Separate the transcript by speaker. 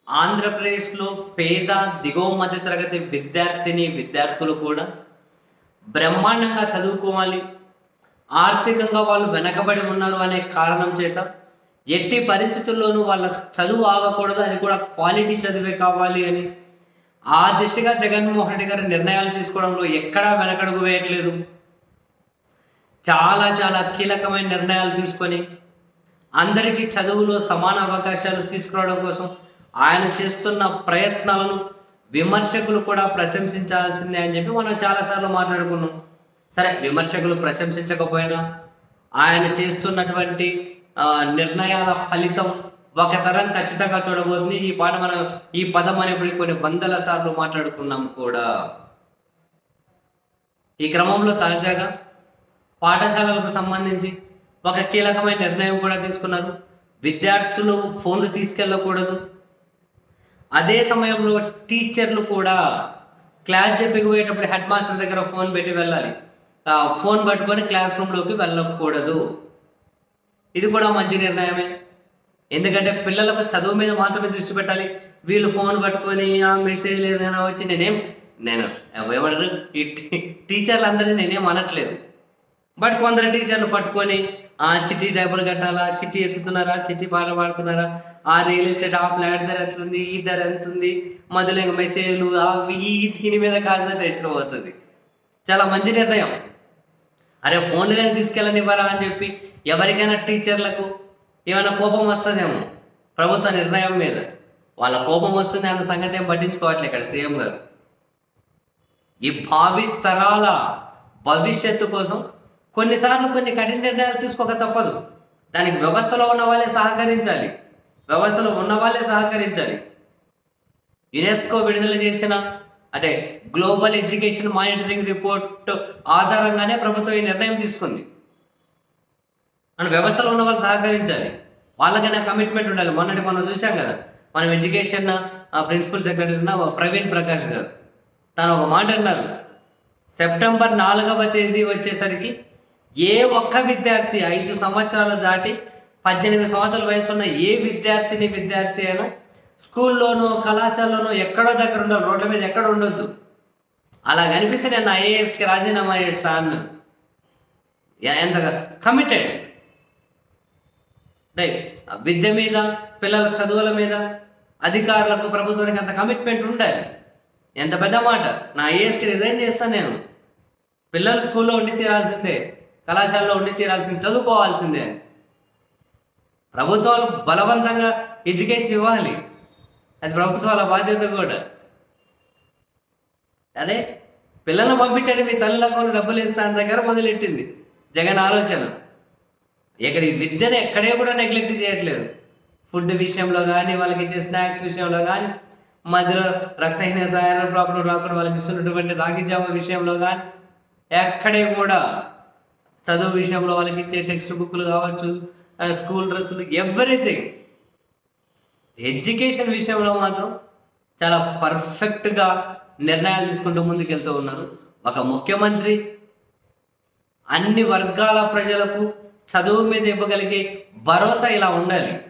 Speaker 1: ఆంధ్రప్రదేశ్లో పేద దిగువ మధ్య తరగతి విద్యార్థిని విద్యార్థులు కూడా బ్రహ్మాండంగా చదువుకోవాలి ఆర్థికంగా వాళ్ళు వెనకబడి ఉన్నారు అనే కారణం చేత ఎట్టి పరిస్థితుల్లోనూ వాళ్ళ చదువు ఆగకూడదు అది కూడా క్వాలిటీ చదివే కావాలి అని ఆ దిశగా జగన్మోహన్ రెడ్డి గారు నిర్ణయాలు తీసుకోవడంలో ఎక్కడా వెనకడుగు వేయట్లేదు చాలా చాలా కీలకమైన నిర్ణయాలు తీసుకొని అందరికీ చదువులో సమాన అవకాశాలు తీసుకురావడం కోసం ఆయన చేస్తున్న ప్రయత్నాలను విమర్శకులు కూడా ప్రశంసించాల్సిందే అని చెప్పి మనం చాలాసార్లు మాట్లాడుకున్నాం సరే విమర్శకులు ప్రశంసించకపోయినా ఆయన చేస్తున్నటువంటి ఆ, నిర్ణయాల ఫలితం ఒక తరం ఖచ్చితంగా చూడబోతుంది ఈ పాట మనం ఈ పదం అనేప్పుడు కొన్ని వందల సార్లు మాట్లాడుకున్నాం కూడా ఈ క్రమంలో తాజాగా పాఠశాలలకు సంబంధించి ఒక కీలకమైన నిర్ణయం కూడా తీసుకున్నారు విద్యార్థులు ఫోన్లు తీసుకెళ్ళకూడదు అదే సమయంలో టీచర్లు కూడా క్లాస్ చెప్పకపోయేటప్పుడు హెడ్ మాస్టర్ దగ్గర ఫోన్ పెట్టి వెళ్ళాలి ఆ ఫోన్ పట్టుకొని క్లాస్ రూమ్లోకి వెళ్ళకూడదు ఇది కూడా మంచి నిర్ణయమే ఎందుకంటే పిల్లలకు చదువు మీద మాత్రమే దృష్టి పెట్టాలి వీళ్ళు ఫోన్ పట్టుకొని ఆ మెసేజ్ ఏదైనా వచ్చి నేనేం నేను ఏమంటారు ఈ టీ- టీచర్లు అందరినీ నేనేం అనట్లేదు బట్ కొందరు టీచర్లు పట్టుకొని ఆ చిట్టి డబ్బులు కట్టాలా చిట్టి ఎత్తుతున్నారా చిట్టి పాట పాడుతున్నారా ఆ రియల్ ఎస్టేట్ ఆ ఫ్లాట్ ధర ఎంత ఉంది ఈ ధర ఎంత ఉంది మధ్యలో ఇంకా మెసేజ్లు ఆ ఈ దీని మీద కాన్సన్ట్రేట్ పోతుంది చాలా మంచి నిర్ణయం అరే ఫోన్లు కానీ తీసుకెళ్ళనివ్వరా అని చెప్పి ఎవరికైనా టీచర్లకు ఏమైనా కోపం వస్తుందేమో ప్రభుత్వ నిర్ణయం మీద వాళ్ళ కోపం వస్తుంది అన్న సంగతి ఏం పట్టించుకోవట్లే ఇక్కడ సీఎం గారు ఈ భావి తరాల భవిష్యత్తు కోసం కొన్నిసార్లు కొన్ని కఠిన నిర్ణయాలు తీసుకోక తప్పదు దానికి వ్యవస్థలో ఉన్న వాళ్ళే సహకరించాలి వ్యవస్థలో ఉన్న వాళ్ళే సహకరించాలి యునెస్కో విడుదల చేసిన అంటే గ్లోబల్ ఎడ్యుకేషన్ మానిటరింగ్ రిపోర్ట్ ఆధారంగానే ప్రభుత్వం ఈ నిర్ణయం తీసుకుంది మన వ్యవస్థలో ఉన్న వాళ్ళు సహకరించాలి వాళ్ళకైనా కమిట్మెంట్ ఉండాలి మొన్నటి మనం చూసాం కదా మనం education principal secretary Praveen Prakash garu తను ఒక మాట అన్నారు సెప్టెంబర్ నాలుగవ తేదీ వచ్చేసరికి ఏ ఒక్క విద్యార్థి ఐదు సంవత్సరాలు దాటి పద్దెనిమిది సంవత్సరాల వయసు ఉన్న ఏ విద్యార్థిని విద్యార్థి అయినా స్కూల్లోనో కళాశాలలోనో ఎక్కడో దగ్గర ఉండాలి రోడ్ల మీద ఎక్కడ ఉండొద్దు అలా కనిపిస్తే నేను ఐఏఎస్కి రాజీనామా చేస్తా అన్నాను ఎ- ఎంత కమిటెడ్ రైట్ విద్య మీద పిల్లల చదువుల మీద అధికారులకు ప్రభుత్వానికి అంత కమిట్మెంట్ ఉండాలి ఎంత పెద్ద మాట నా ఐఏఎస్కి రిజైన్ చేస్తాను నేను పిల్లలు స్కూల్లో ఉండి తీరాల్సిందే కళాశాలలో ఉండి తీరాల్సిందే చదువుకోవాల్సిందే ప్రభుత్వాలు బలవంతంగా ఎడ్యుకేషన్ ఇవ్వాలి అది ప్రభుత్వాల బాధ్యత కూడా అరే పిల్లల్ని పంపించండి మీ తల్లి అకౌంట్ డబ్బులు ఇస్తాను దగ్గర మొదలెట్టింది జగన్ ఆలోచన ఇక్కడ ఈ విద్యను ఎక్కడే కూడా నెగ్లెక్ట్ చేయట్లేదు ఫుడ్ విషయంలో కానీ వాళ్ళకి ఇచ్చే స్నాక్స్ విషయంలో కానీ మధ్యలో రక్తహీనత ఐరన్ ప్రాబ్లం రాకుండా వాళ్ళకి ఇస్తున్నటువంటి రాగి జామ విషయంలో కానీ ఎక్కడే కూడా చదువు విషయంలో వాళ్ళకి ఇచ్చే టెక్స్ట్ బుక్లు కావచ్చు ఆ, స్కూల్ డ్రెస్సులు ఎవ్రీథింగ్ ఎడ్యుకేషన్ విషయంలో మాత్రం చాలా పర్ఫెక్ట్గా నిర్ణయాలు తీసుకుంటూ ముందుకెళ్తూ ఉన్నారు ఒక ముఖ్యమంత్రి అన్ని వర్గాల ప్రజలకు చదువు మీద ఇవ్వగలిగే భరోసా ఇలా ఉండాలి